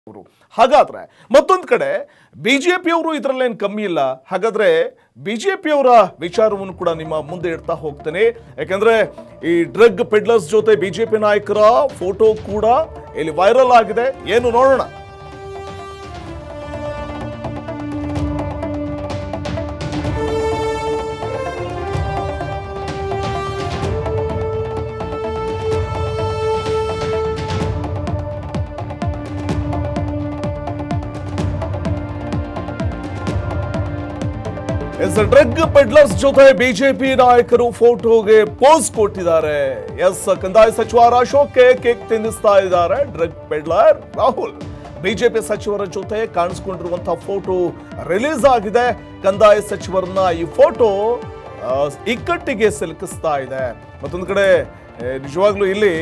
ಅವರು ಹಾಗಾದ್ರೆ ಮತ್ತೊಂದು ಕಡೆ ಬಿಜೆಪಿಯವರು ಇದರಲ್ಲೇನು ಕಮ್ಮಿ ಇಲ್ಲ ಹಾಗಾದ್ರೆ ಬಿಜೆಪಿಯವರ ವಿಚಾರವನ್ನು ಕೂಡ ನಿಮ್ಮ ಮುಂದೆ ಇಡ್ತಾ ಹೋಗ್ತೇನೆ ಯಾಕಂದ್ರೆ ಈ ಡ್ರಗ್ ಪೆಡ್ಲರ್ಸ್ ಜೊತೆ ಬಿಜೆಪಿ ನಾಯಕರ ಫೋಟೋ ಕೂಡ ಇಲ್ಲಿ ವೈರಲ್ ಆಗಿದೆ ಏನು ನೋಡೋಣ ಎಸ್ ಡ್ರಗ್ ಪೆಡ್ಲರ್ಸ್ ಜೊತೆ ಬಿಜೆಪಿ ನಾಯಕರು ಫೋಟೋಗೆ ಪೋಸ್ ಕೊಟ್ಟಿದ್ದಾರೆ ಎಸ್ ಕಂದಾಯ ಸಚಿವ ಆರ್ ಅಶೋಕ್ಗೆ ಕೇಕ್ ತಿನ್ನಿಸ್ತಾ ಇದ್ದಾರೆ ಡ್ರಗ್ ಪೆಡ್ಲರ್ ರಾಹುಲ್ ಬಿಜೆಪಿ ಸಚಿವರ ಜೊತೆ ಕಾಣಿಸ್ಕೊಂಡಿರುವಂತಹ ಫೋಟೋ ರಿಲೀಸ್ ಆಗಿದೆ ಕಂದಾಯ ಸಚಿವರನ್ನ ಈ ಫೋಟೋ ಆ, ಇಕ್ಕಟ್ಟಿಗೆ ಸಿಲುಕಿಸ್ತಾ ಇದೆ ಮತ್ತೊಂದು ಕಡೆ ಏ, ನಿಜವಾಗ್ಲೂ ಇಲ್ಲಿ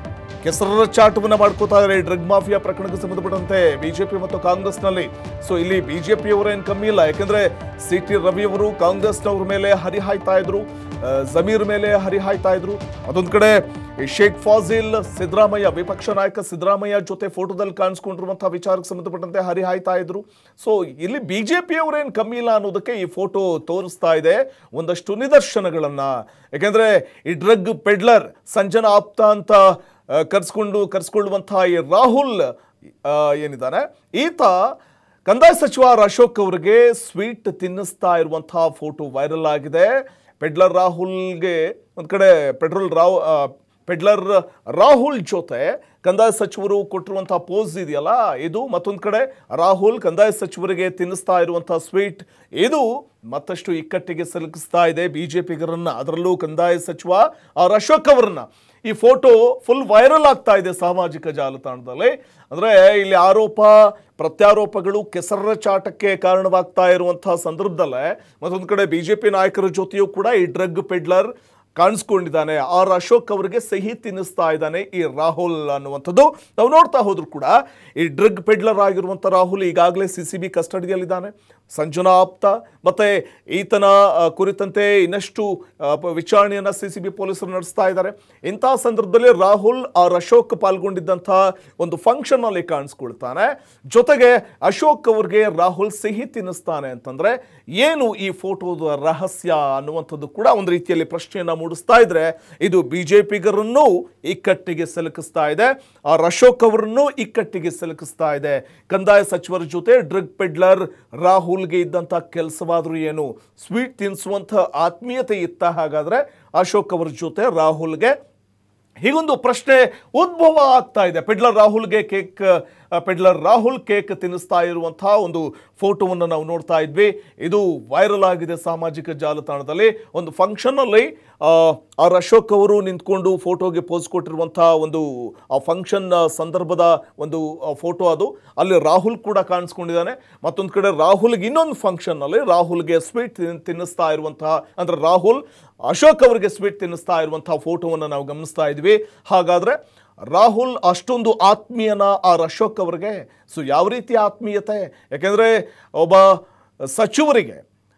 ಕೆಸರ ಚಾಟವನ್ನ ಮಾಡ್ಕೋತಾ ಇದ್ದಾರೆ ಡ್ರಗ್ ಮಾಫಿಯಾ ಪ್ರಕರಣಕ್ಕೆ ಸಂಬಂಧಪಟ್ಟಂತೆ ಬಿಜೆಪಿ ಮತ್ತು ಕಾಂಗ್ರೆಸ್ನಲ್ಲಿ ಸೊ ಇಲ್ಲಿ ಬಿಜೆಪಿಯವರೇನು ಕಮ್ಮಿ ಇಲ್ಲ ಯಾಕಂದ್ರೆ ಸಿ ಟಿ ರವಿ ಅವರು ಕಾಂಗ್ರೆಸ್ನವ್ರ ಮೇಲೆ ಹರಿಹಾಯ್ತಾ ಇದ್ರು ಆ, ಜಮೀರ್ ಮೇಲೆ ಹರಿಹಾಯ್ತಾ ಇದ್ರು ಅದೊಂದ್ ಕಡೆ ಈ ಶೇಖ್ ಫಾಜಿಲ್ ಸಿದ್ದರಾಮಯ್ಯ ವಿಪಕ್ಷ ನಾಯಕ ಸಿದ್ದರಾಮಯ್ಯ ಜೊತೆ ಫೋಟೋದಲ್ಲಿ ಕಾಣಿಸ್ಕೊಂಡಿರುವಂತಹ ವಿಚಾರಕ್ಕೆ ಸಂಬಂಧಪಟ್ಟಂತೆ ಹರಿಹಾಯ್ತಾ ಇದ್ರು ಸೊ ಇಲ್ಲಿ ಬಿಜೆಪಿಯವರೇನು ಕಮ್ಮಿ ಇಲ್ಲ ಅನ್ನೋದಕ್ಕೆ ಈ ಫೋಟೋ ತೋರಿಸ್ತಾ ಇದೆ ಒಂದಷ್ಟು ನಿದರ್ಶನಗಳನ್ನ ಯಾಕೆಂದ್ರೆ ಈ ಡ್ರಗ್ ಪೆಡ್ಲರ್ ಸಂಜನಾ ಆಪ್ತ ಅಂತ ಆ, ಕರ್ಸ್ಕೊಂಡು ಕರ್ಸ್ಕೊಳ್ಳುವಂತಹ ಈ ರಾಹುಲ್ ಆ, ಏನಿದ್ದಾನೆ ಈತ ಕಂದಾಯ ಸಚಿವ ಆರ್ ಅಶೋಕ್ ಅವರಿಗೆ ಸ್ವೀಟ್ ತಿನ್ನಿಸ್ತಾ ಇರುವಂತಹ ಫೋಟೋ ವೈರಲ್ ಆಗಿದೆ ಪೆಡ್ಲರ್ ರಾಹುಲ್ಗೆ ಒಂದು ಕಡೆ ಪೆಟ್ರೋಲ್ ರಾವ್ ಆ, ಪೆಡ್ಲರ್ ರಾಹುಲ್ ಜೊತೆ ಕಂದಾಯ ಸಚಿವರು ಕೊಟ್ಟಿರುವಂತಹ ಪೋಸ್ ಇದೆಯಲ್ಲ ಇದು ಮತ್ತೊಂದು ಕಡೆ ರಾಹುಲ್ ಕಂದಾಯ ಸಚಿವರಿಗೆ ತಿನ್ನಿಸ್ತಾ ಇರುವಂತಹ ಸ್ವೀಟ್ ಇದು ಮತ್ತಷ್ಟು ಇಕ್ಕಟ್ಟಿಗೆ ಸಿಲುಕಿಸ್ತಾ ಇದೆ ಬಿಜೆಪಿಗರನ್ನ ಅದರಲ್ಲೂ ಕಂದಾಯ ಸಚಿವ ಆರ್ ಅಶೋಕ್ ಅವರನ್ನ ಈ ಫೋಟೋ ಫುಲ್ ವೈರಲ್ ಆಗ್ತಾ ಇದೆ ಸಾಮಾಜಿಕ ಜಾಲತಾಣದಲ್ಲಿ ಅಂದ್ರೆ ಇಲ್ಲಿ ಆರೋಪ ಪ್ರತ್ಯಾರೋಪಗಳು ಕೆಸರ ಚಾಟಕ್ಕೆ ಕಾರಣವಾಗ್ತಾ ಇರುವಂತಹ ಸಂದರ್ಭದಲ್ಲೇ ಮತ್ತೊಂದು ಕಡೆ ಬಿಜೆಪಿ ನಾಯಕರ ಜೊತೆಯೂ ಕೂಡ ಈ ಡ್ರಗ್ ಪೆಡ್ಲರ್ ಕಾಣಿಸ್ಕೊಂಡಿದ್ದಾನೆ ಆರ್ ಅಶೋಕ್ ಅವರಿಗೆ ಸಿಹಿ ತಿನ್ನಿಸ್ತಾ ಇದ್ದಾನೆ ಈ ರಾಹುಲ್ ಅನ್ನುವಂಥದ್ದು ನಾವು ನೋಡ್ತಾ ಹೋದ್ರು ಕೂಡ ಈ ಡ್ರಗ್ ಪೆಡ್ಲರ್ ಆಗಿರುವಂಥ ರಾಹುಲ್ ಈಗಾಗಲೇ ಸಿ ಸಿ ಬಿ ಕಸ್ಟಡಿಯಲ್ಲಿದ್ದಾನೆ ಸಂಜನಾ ಆಪ್ತ ಮತ್ತೆ ಈತನ ಆ, ಕುರಿತಂತೆ ಇನ್ನಷ್ಟು ಆ, ಪ- ವಿಚಾರಣೆಯನ್ನ ಸಿ ಸಿ ಬಿ ಪೊಲೀಸರು ನಡೆಸ್ತಾ ಇದ್ದಾರೆ ಇಂತಹ ಸಂದರ್ಭದಲ್ಲಿ ರಾಹುಲ್ ಆರ್ ಅಶೋಕ್ ಪಾಲ್ಗೊಂಡಿದ್ದಂತಹ ಒಂದು ಫಂಕ್ಷನ್ ಅಲ್ಲಿ ಕಾಣಿಸ್ಕೊಳ್ತಾನೆ ಜೊತೆಗೆ ಅಶೋಕ್ ಅವ್ರಿಗೆ ರಾಹುಲ್ ಸಿಹಿ ತಿನ್ನಿಸ್ತಾನೆ ಅಂತಂದ್ರೆ ಏನು ಈ ಫೋಟೋದ ರಹಸ್ಯ ಅನ್ನುವಂಥದ್ದು ಕೂಡ ಒಂದು ರೀತಿಯಲ್ಲಿ ಪ್ರಶ್ನೆಯನ್ನ ಮೂಡಿಸ್ತಾ ಇದ್ರೆ ಇದು ಬಿಜೆಪಿಗರನ್ನು ಇಕ್ಕಟ್ಟಿಗೆ ಸಿಲುಕಿಸ್ತಾ ಇದೆ ಆರ್ ಅಶೋಕ್ ಅವರನ್ನು ಇಕ್ಕಟ್ಟಿಗೆ ಸಿಲುಕಿಸ್ತಾ ಇದೆ ಕಂದಾಯ ಸಚಿವರ ಜೊತೆ ಡ್ರಗ್ ಪೆಡ್ಲರ್ ರಾಹುಲ್ಗೆ ಇದ್ದಂಥ ಕೆಲಸವಾದ್ರೂ ಏನು ಸ್ವೀಟ್ ತಿನ್ನಿಸುವಂಥ ಆತ್ಮೀಯತೆ ಇತ್ತ ಹಾಗಾದ್ರೆ ಅಶೋಕ್ ಅವರ ಜೊತೆ ರಾಹುಲ್ಗೆ ಹೀಗೊಂದು ಪ್ರಶ್ನೆ ಉದ್ಭವ ಆಗ್ತಾ ಇದೆ ಪೆಡ್ಲರ್ ರಾಹುಲ್ಗೆ ಕೇಕ್ ಆ, ಪೆಡ್ಲರ್ ರಾಹುಲ್ ಕೇಕ್ ತಿನ್ನಿಸ್ತಾ ಇರುವಂತಹ ಒಂದು ಫೋಟೋವನ್ನು ನಾವು ನೋಡ್ತಾ ಇದ್ವಿ ಇದು ವೈರಲ್ ಆಗಿದೆ ಸಾಮಾಜಿಕ ಜಾಲತಾಣದಲ್ಲಿ ಒಂದು ಫಂಕ್ಷನ್ ಅಲ್ಲಿ ಆ, ಆರ್ ಅಶೋಕ್ ಅವರು ನಿಂತ್ಕೊಂಡು ಫೋಟೋಗೆ ಪೋಸ್ ಕೊಟ್ಟಿರುವಂತಹ ಒಂದು ಆ ಫಂಕ್ಷನ್ ಸಂದರ್ಭದ ಒಂದು ಫೋಟೋ ಅದು ಅಲ್ಲಿ ರಾಹುಲ್ ಕೂಡ ಕಾಣಿಸ್ಕೊಂಡಿದ್ದಾನೆ ಮತ್ತೊಂದು ಕಡೆ ರಾಹುಲ್ಗೆ ಇನ್ನೊಂದು ಫಂಕ್ಷನ್ ಅಲ್ಲಿ ರಾಹುಲ್ಗೆ ಸ್ವೀಟ್ ತಿನ್ನಿಸ್ತಾ ಇರುವಂತಹ ಅಂದ್ರೆ ರಾಹುಲ್ ಅಶೋಕ್ ಅವರಿಗೆ ಸ್ವೀಟ್ ತಿನ್ನಿಸ್ತಾ ಇರುವಂತಹ ಫೋಟೋವನ್ನು ನಾವು ಗಮನಿಸ್ತಾ ಇದ್ವಿ ಹಾಗಾದ್ರೆ ರಾಹುಲ್ ಅಷ್ಟೊಂದು ಆತ್ಮೀಯನ ಆರ್ ಅಶೋಕ್ ಅವರಿಗೆ ಸೊ ಯಾವ ರೀತಿ ಆತ್ಮೀಯತೆ ಯಾಕೆಂದ್ರೆ ಒಬ್ಬ ಸಚಿವರಿಗೆ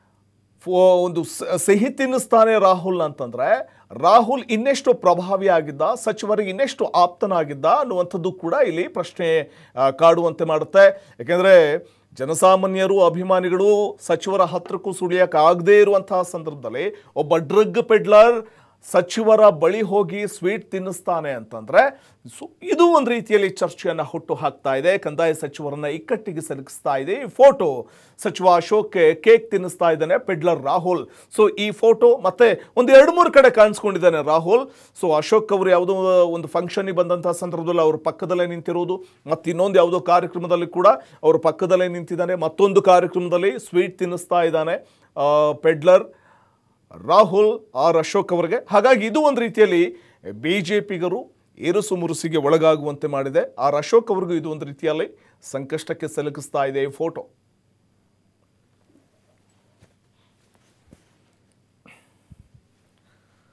ಫೋ- ಒಂದು ಸ- ಸಿಹಿ ತಿನ್ನಿಸ್ತಾನೆ ರಾಹುಲ್ ಅಂತಂದ್ರೆ ರಾಹುಲ್ ಇನ್ನೆಷ್ಟು ಪ್ರಭಾವಿ ಆಗಿದ್ದ ಸಚಿವರಿಗೆ ಇನ್ನೆಷ್ಟು ಆಪ್ತನಾಗಿದ್ದ ಅನ್ನುವಂಥದ್ದು ಕೂಡ ಇಲ್ಲಿ ಪ್ರಶ್ನೆ ಆ, ಕಾಡುವಂತೆ ಮಾಡುತ್ತೆ ಯಾಕೆಂದ್ರೆ ಜನಸಾಮಾನ್ಯರು ಅಭಿಮಾನಿಗಳು ಸಚಿವರ ಹತ್ರಕ್ಕೂ ಸುಳಿಯಕ್ಕಾಗದೇ ಇರುವಂತಹ ಸಂದರ್ಭದಲ್ಲಿ ಒಬ್ಬ ಡ್ರಗ್ ಪೆಡ್ಲರ್ ಸಚಿವರ ಬಳಿ ಹೋಗಿ ಸ್ವೀಟ್ ತಿನ್ನಿಸ್ತಾನೆ ಅಂತಂದ್ರೆ ಸೊ ಇದು ಒಂದು ರೀತಿಯಲ್ಲಿ ಚರ್ಚೆಯನ್ನು ಹುಟ್ಟು ಹಾಕ್ತಾ ಇದೆ ಕಂದಾಯ ಸಚಿವರನ್ನ ಇಕ್ಕಟ್ಟಿಗೆ ಸಿಲುಕಿಸ್ತಾ ಇದೆ ಈ ಫೋಟೋ ಸಚಿವ ಅಶೋಕ್ ಕೇಕ್ ತಿನ್ನಿಸ್ತಾ ಇದ್ದಾನೆ ಪೆಡ್ಲರ್ ರಾಹುಲ್ ಸೊ ಈ ಫೋಟೋ ಮತ್ತೆ ಒಂದು ಎರಡು ಮೂರು ಕಡೆ ಕಾಣಿಸ್ಕೊಂಡಿದ್ದಾನೆ ರಾಹುಲ್ ಸೊ ಅಶೋಕ್ ಅವರು ಯಾವುದೋ ಒಂದು ಫಂಕ್ಷನ್ಗೆ ಬಂದಂತಹ ಸಂದರ್ಭದಲ್ಲಿ ಅವ್ರ ಪಕ್ಕದಲ್ಲೇ ನಿಂತಿರೋದು ಮತ್ತು ಇನ್ನೊಂದು ಯಾವುದೋ ಕಾರ್ಯಕ್ರಮದಲ್ಲಿ ಕೂಡ ಅವ್ರ ಪಕ್ಕದಲ್ಲೇ ನಿಂತಿದ್ದಾನೆ ಮತ್ತೊಂದು ಕಾರ್ಯಕ್ರಮದಲ್ಲಿ ಸ್ವೀಟ್ ತಿನ್ನಿಸ್ತಾ ಇದ್ದಾನೆ ಆ, ಪೆಡ್ಲರ್ ರಾಹುಲ್ ಆರ್ ಅಶೋಕ್ ಅವರಿಗೆ ಹಾಗಾಗಿ ಇದು ಒಂದು ರೀತಿಯಲ್ಲಿ ಬಿಜೆಪಿಗರು ಏರುಸು ಮುರುಸಿಗೆ ಒಳಗಾಗುವಂತೆ ಮಾಡಿದೆ ಆರ್ ಅಶೋಕ್ ಅವರಿಗೂ ಇದು ಒಂದು ರೀತಿಯಲ್ಲಿ ಸಂಕಷ್ಟಕ್ಕೆ ಸಿಲುಕಿಸ್ತಾ ಇದೆ ಈ ಫೋಟೋ